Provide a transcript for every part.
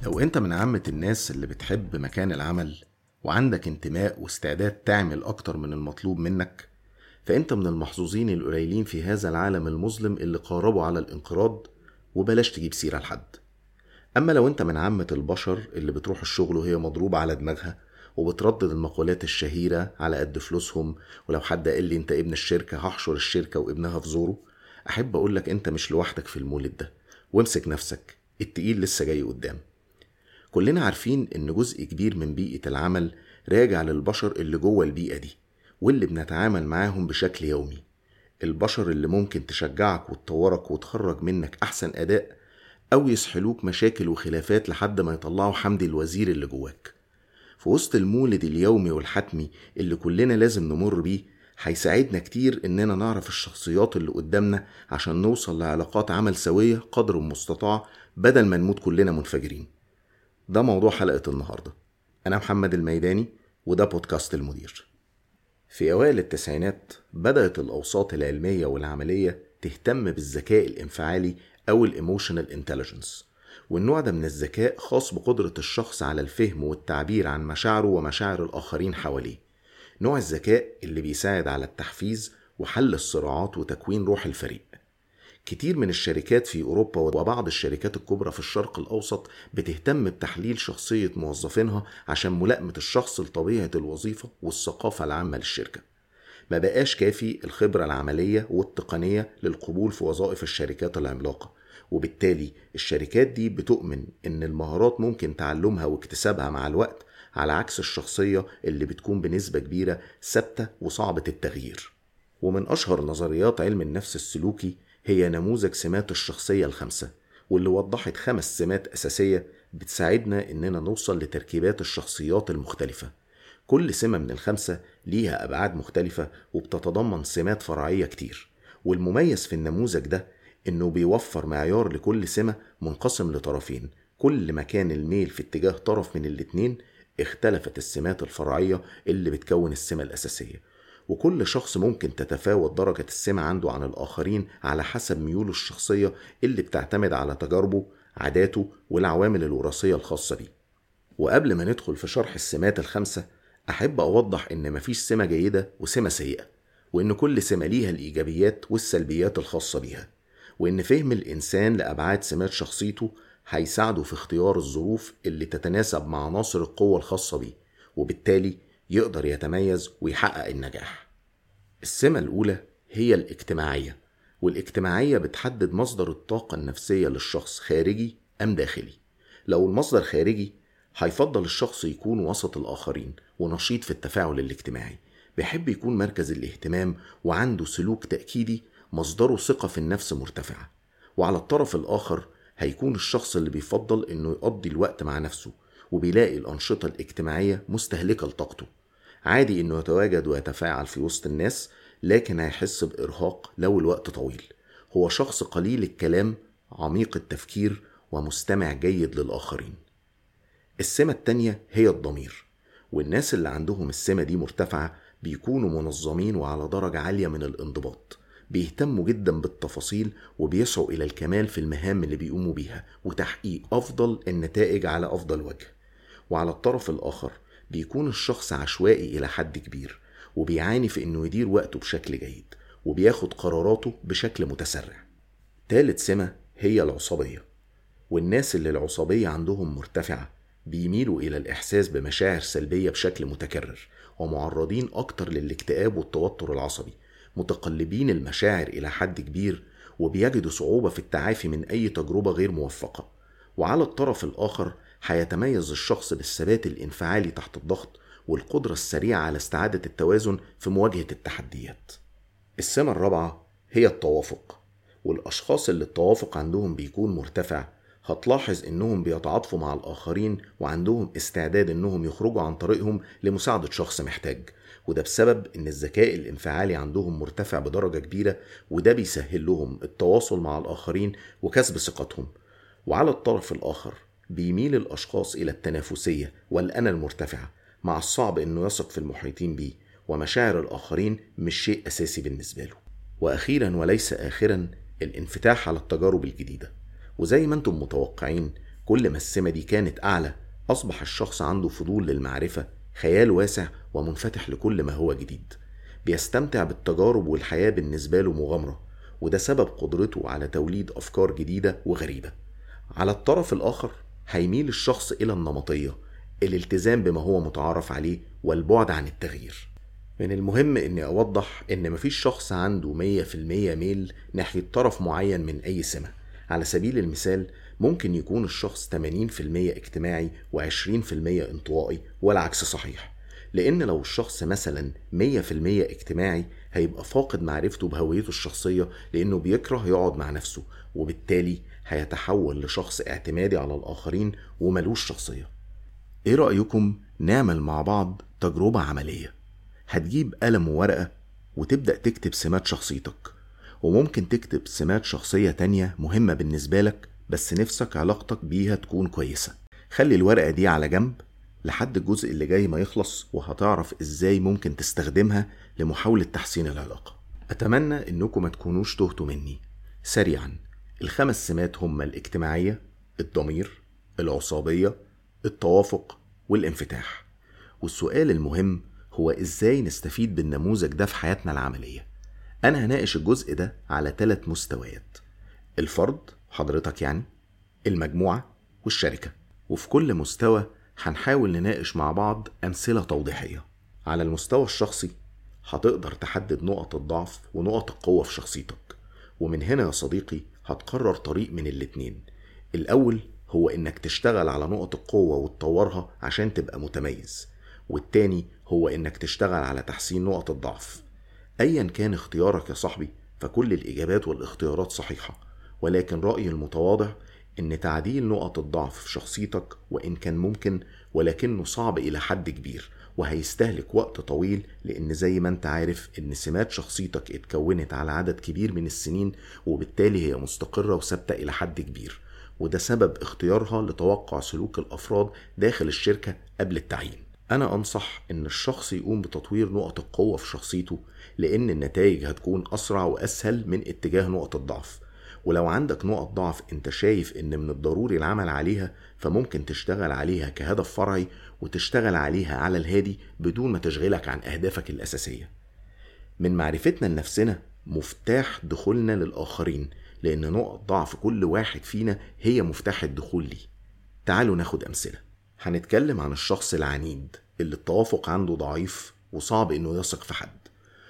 لو انت من عامة الناس اللي بتحب مكان العمل وعندك انتماء واستعداد تعمل اكتر من المطلوب منك فانت من المحظوظين القليلين في هذا العالم المظلم اللي قاربوا على الانقراض وبلاش تجيب سيرة لحد اما لو انت من عامة البشر اللي بتروح الشغل وهي مضروبة على دماغها وبتردد المقولات الشهيرة على قد فلوسهم ولو حد قال لي انت ابن الشركة هحشر الشركة وابنها في زوره احب اقولك انت مش لوحدك في المولد ده وامسك نفسك التقيل لسه جاي قدام كلنا عارفين ان جزء كبير من بيئة العمل راجع للبشر اللي جوه البيئة دي واللي بنتعامل معاهم بشكل يومي البشر اللي ممكن تشجعك وتطورك وتخرج منك احسن اداء او يسحلوك مشاكل وخلافات لحد ما يطلعوا حمدي الوزير اللي جواك في وسط المولد اليومي والحتمي اللي كلنا لازم نمر بيه هيساعدنا كتير اننا نعرف الشخصيات اللي قدامنا عشان نوصل لعلاقات عمل سوية قدر المستطاع بدل ما نموت كلنا منفجرين ده موضوع حلقة النهاردة أنا محمد الميداني وده بودكاست المدير في أوائل التسعينات بدأت الأوساط العلمية والعملية تهتم بالذكاء الانفعالي أو الإيموشنال انتليجنس والنوع ده من الذكاء خاص بقدرة الشخص على الفهم والتعبير عن مشاعره ومشاعر الآخرين حواليه نوع الذكاء اللي بيساعد على التحفيز وحل الصراعات وتكوين روح الفريق كتير من الشركات في أوروبا وبعض الشركات الكبرى في الشرق الأوسط بتهتم بتحليل شخصية موظفينها عشان ملائمة الشخص لطبيعة الوظيفة والثقافة العامة للشركة ما بقاش كافي الخبرة العملية والتقنية للقبول في وظائف الشركات العملاقة وبالتالي الشركات دي بتؤمن ان المهارات ممكن تعلمها واكتسابها مع الوقت على عكس الشخصية اللي بتكون بنسبة كبيرة ثابتة وصعبة التغيير ومن أشهر نظريات علم النفس السلوكي هي نموذج سمات الشخصية الخمسة واللي وضحت خمس سمات أساسية بتساعدنا إننا نوصل لتركيبات الشخصيات المختلفة كل سمة من الخمسة ليها أبعاد مختلفة وبتتضمن سمات فرعية كتير والمميز في النموذج ده إنه بيوفر معيار لكل سمة منقسم لطرفين كل ما كان الميل في اتجاه طرف من الاتنين اختلفت السمات الفرعية اللي بتكون السمة الأساسية وكل شخص ممكن تتفاوت درجة السمة عنده عن الآخرين على حسب ميوله الشخصية اللي بتعتمد على تجاربه عاداته والعوامل الوراثية الخاصة بيه وقبل ما ندخل في شرح السمات الخمسة أحب أوضح إن مفيش سمة جيدة وسمة سيئة وإن كل سمة ليها الإيجابيات والسلبيات الخاصة بيها وإن فهم الإنسان لأبعاد سمات شخصيته هيساعده في اختيار الظروف اللي تتناسب مع عناصر القوة الخاصة بيه وبالتالي يقدر يتميز ويحقق النجاح السمة الأولى هي الاجتماعية والاجتماعية بتحدد مصدر الطاقة النفسية للشخص خارجي أم داخلي لو المصدر خارجي هيفضل الشخص يكون وسط الآخرين ونشيط في التفاعل الاجتماعي بيحب يكون مركز الاهتمام وعنده سلوك تأكيدي مصدره ثقة في النفس مرتفعة وعلى الطرف الآخر هيكون الشخص اللي بيفضل إنه يقضي الوقت مع نفسه وبيلاقي الأنشطة الاجتماعية مستهلكة لطاقته عادي إنه يتواجد ويتفاعل في وسط الناس لكن هيحس بإرهاق لو الوقت طويل هو شخص قليل الكلام عميق التفكير ومستمع جيد للآخرين السمة التانية هي الضمير والناس اللي عندهم السمة دي مرتفعة بيكونوا منظمين وعلى درجة عالية من الانضباط بيهتموا جدا بالتفاصيل وبيسعوا إلى الكمال في المهام اللي بيقوموا بيها وتحقيق أفضل النتائج على أفضل وجه وعلى الطرف الآخر بيكون الشخص عشوائي إلى حد كبير وبيعاني في إنه يدير وقته بشكل جيد وبياخد قراراته بشكل متسرع تالت سمة هي العصبية والناس اللي العصبية عندهم مرتفعة بيميلوا إلى الإحساس بمشاعر سلبية بشكل متكرر ومعرضين أكتر للاكتئاب والتوتر العصبي متقلبين المشاعر إلى حد كبير وبيجدوا صعوبة في التعافي من أي تجربة غير موفقة وعلى الطرف الآخر هيتميز الشخص بالثبات الانفعالي تحت الضغط والقدرة السريعة على استعادة التوازن في مواجهة التحديات السمة الرابعة هي التوافق والأشخاص اللي التوافق عندهم بيكون مرتفع هتلاحظ انهم بيتعاطفوا مع الاخرين وعندهم استعداد انهم يخرجوا عن طريقهم لمساعدة شخص محتاج وده بسبب ان الذكاء الانفعالي عندهم مرتفع بدرجة كبيرة وده بيسهل لهم التواصل مع الاخرين وكسب ثقتهم وعلى الطرف الاخر بيميل الاشخاص الى التنافسية والانا المرتفعة مع الصعب انه يثق في المحيطين بيه ومشاعر الاخرين مش شيء اساسي بالنسبة له واخيرا وليس اخرا الانفتاح على التجارب الجديده وزي ما انتم متوقعين كل ما السمة دي كانت أعلى أصبح الشخص عنده فضول للمعرفة خيال واسع ومنفتح لكل ما هو جديد بيستمتع بالتجارب والحياة بالنسبة له مغامرة وده سبب قدرته على توليد أفكار جديدة وغريبة على الطرف الآخر هيميل الشخص إلى النمطية الالتزام بما هو متعارف عليه والبعد عن التغيير من المهم اني اوضح ان مفيش شخص عنده 100% ميل ناحية طرف معين من اي سمة على سبيل المثال ممكن يكون الشخص 80% اجتماعي و20% انطوائي والعكس صحيح لان لو الشخص مثلا 100% اجتماعي هيبقى فاقد معرفته بهويته الشخصية لانه بيكره يقعد مع نفسه وبالتالي هيتحول لشخص اعتمادي على الاخرين وملوش شخصية ايه رأيكم نعمل مع بعض تجربة عملية هتجيب قلم وورقة وتبدأ تكتب سمات شخصيتك وممكن تكتب سمات شخصية تانية مهمة بالنسبة لك بس نفسك علاقتك بيها تكون كويسة خلي الورقة دي على جنب لحد الجزء اللي جاي ما يخلص وهتعرف ازاي ممكن تستخدمها لمحاولة تحسين العلاقة أتمنى إنكم ما تكونوش تهتوا مني سريعا الخمس سمات هما الاجتماعية الضمير العصابية التوافق والانفتاح والسؤال المهم هو ازاي نستفيد بالنموذج ده في حياتنا العملية أنا هناقش الجزء ده على ثلاث مستويات الفرد حضرتك يعني المجموعة والشركة وفي كل مستوى هنحاول نناقش مع بعض أمثلة توضيحية على المستوى الشخصي هتقدر تحدد نقط الضعف ونقط القوة في شخصيتك ومن هنا يا صديقي هتقرر طريق من الاتنين الأول هو إنك تشتغل على نقط القوة وتطورها عشان تبقى متميز والتاني هو إنك تشتغل على تحسين نقط الضعف أيا كان اختيارك يا صاحبي فكل الإجابات والاختيارات صحيحة ولكن رأيي المتواضع إن تعديل نقط الضعف في شخصيتك وإن كان ممكن ولكنه صعب إلى حد كبير وهيستهلك وقت طويل لأن زي ما أنت عارف إن سمات شخصيتك اتكونت على عدد كبير من السنين وبالتالي هي مستقرة وثابتة إلى حد كبير وده سبب اختيارها لتوقع سلوك الأفراد داخل الشركة قبل التعيين أنا أنصح إن الشخص يقوم بتطوير نقط القوة في شخصيته لأن النتائج هتكون أسرع وأسهل من اتجاه نقط الضعف ولو عندك نقط ضعف انت شايف ان من الضروري العمل عليها فممكن تشتغل عليها كهدف فرعي وتشتغل عليها على الهادي بدون ما تشغلك عن اهدافك الاساسيه من معرفتنا لنفسنا مفتاح دخولنا للاخرين لان نقط ضعف كل واحد فينا هي مفتاح الدخول ليه تعالوا ناخد امثله هنتكلم عن الشخص العنيد اللي التوافق عنده ضعيف وصعب انه يثق في حد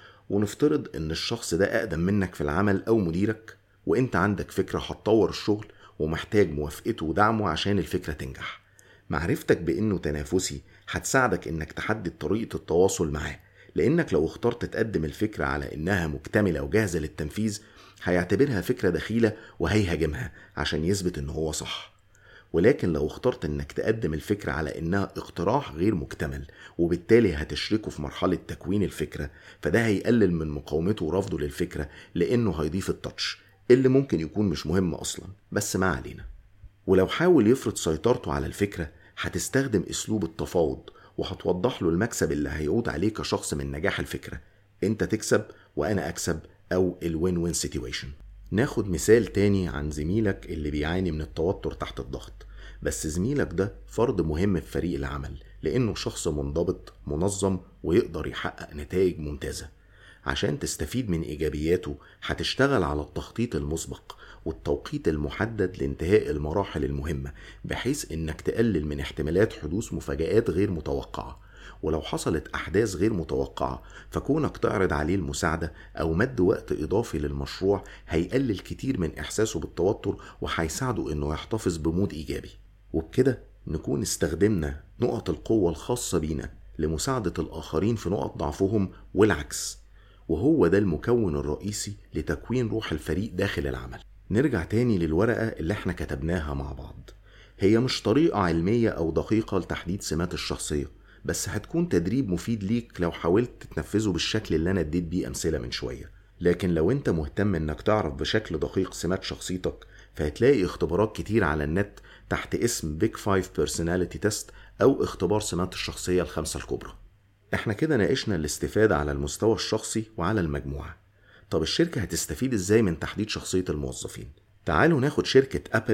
ونفترض ان الشخص ده اقدم منك في العمل او مديرك وانت عندك فكرة هتطور الشغل ومحتاج موافقته ودعمه عشان الفكرة تنجح معرفتك بانه تنافسي هتساعدك انك تحدد طريقة التواصل معاه لانك لو اخترت تقدم الفكرة على انها مكتملة وجاهزة للتنفيذ هيعتبرها فكرة دخيلة وهيهاجمها عشان يثبت ان هو صح ولكن لو اخترت انك تقدم الفكرة على انها اقتراح غير مكتمل وبالتالي هتشركه في مرحلة تكوين الفكرة فده هيقلل من مقاومته ورفضه للفكرة لانه هيضيف التاتش اللي ممكن يكون مش مهم اصلا بس ما علينا ولو حاول يفرض سيطرته على الفكرة هتستخدم اسلوب التفاوض وهتوضح له المكسب اللي هيعود عليه كشخص من نجاح الفكرة انت تكسب وانا اكسب او الوين وين سيتويشن ناخد مثال تاني عن زميلك اللي بيعاني من التوتر تحت الضغط بس زميلك ده فرد مهم في فريق العمل لانه شخص منضبط منظم ويقدر يحقق نتائج ممتازه عشان تستفيد من ايجابياته هتشتغل على التخطيط المسبق والتوقيت المحدد لانتهاء المراحل المهمه بحيث انك تقلل من احتمالات حدوث مفاجات غير متوقعه ولو حصلت أحداث غير متوقعة فكونك تعرض عليه المساعدة أو مد وقت إضافي للمشروع هيقلل كتير من إحساسه بالتوتر وهيساعده إنه يحتفظ بمود إيجابي وبكده نكون استخدمنا نقط القوة الخاصة بينا لمساعدة الآخرين في نقط ضعفهم والعكس وهو ده المكون الرئيسي لتكوين روح الفريق داخل العمل نرجع تاني للورقة اللي احنا كتبناها مع بعض هي مش طريقة علمية أو دقيقة لتحديد سمات الشخصية بس هتكون تدريب مفيد ليك لو حاولت تنفذه بالشكل اللي أنا اديت بيه أمثلة من شوية لكن لو انت مهتم انك تعرف بشكل دقيق سمات شخصيتك فهتلاقي اختبارات كتير على النت تحت اسم بيج 5 بيرسوناليتي تيست او اختبار سمات الشخصية الخمسة الكبرى احنا كده ناقشنا الاستفادة على المستوى الشخصي وعلى المجموعة طب الشركة هتستفيد ازاي من تحديد شخصية الموظفين تعالوا ناخد شركة ابل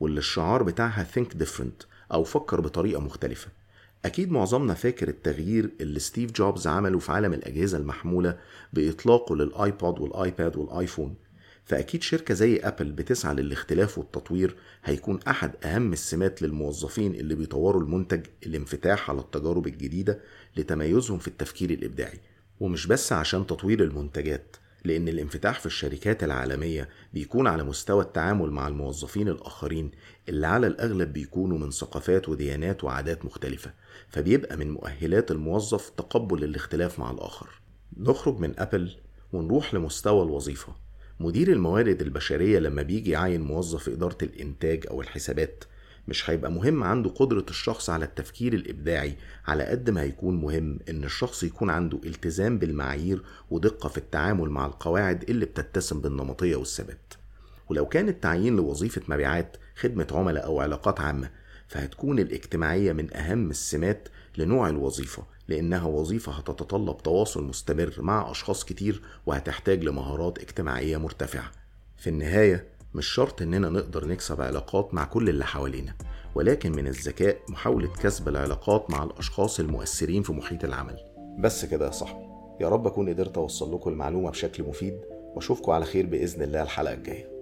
واللي الشعار بتاعها think different أو فكر بطريقة مختلفة أكيد معظمنا فاكر التغيير اللي ستيف جوبز عمله في عالم الأجهزة المحمولة بإطلاقه للآيبود والآيباد والآيفون فأكيد شركة زي أبل بتسعى للاختلاف والتطوير هيكون أحد أهم السمات للموظفين اللي بيطوروا المنتج الانفتاح على التجارب الجديدة لتميزهم في التفكير الإبداعي ومش بس عشان تطوير المنتجات لأن الانفتاح في الشركات العالمية بيكون على مستوى التعامل مع الموظفين الآخرين اللي على الأغلب بيكونوا من ثقافات وديانات وعادات مختلفة فبيبقى من مؤهلات الموظف تقبل الاختلاف مع الآخر نخرج من أبل ونروح لمستوى الوظيفة مدير الموارد البشرية لما بيجي يعين موظف في إدارة الإنتاج أو الحسابات مش هيبقى مهم عنده قدرة الشخص على التفكير الإبداعي على قد ما هيكون مهم إن الشخص يكون عنده التزام بالمعايير ودقة في التعامل مع القواعد اللي بتتسم بالنمطية والثبات ولو كان التعيين لوظيفة مبيعات خدمة عملاء أو علاقات عامة فهتكون الاجتماعية من أهم السمات لنوع الوظيفة لأنها وظيفة هتتطلب تواصل مستمر مع أشخاص كتير وهتحتاج لمهارات اجتماعية مرتفعة في النهاية مش شرط إننا نقدر نكسب علاقات مع كل اللي حوالينا ولكن من الذكاء محاولة كسب العلاقات مع الأشخاص المؤثرين في محيط العمل بس كده يا صاحبي يا رب أكون قدرت أوصل لكم المعلومة بشكل مفيد وأشوفكم على خير بإذن الله الحلقة الجاية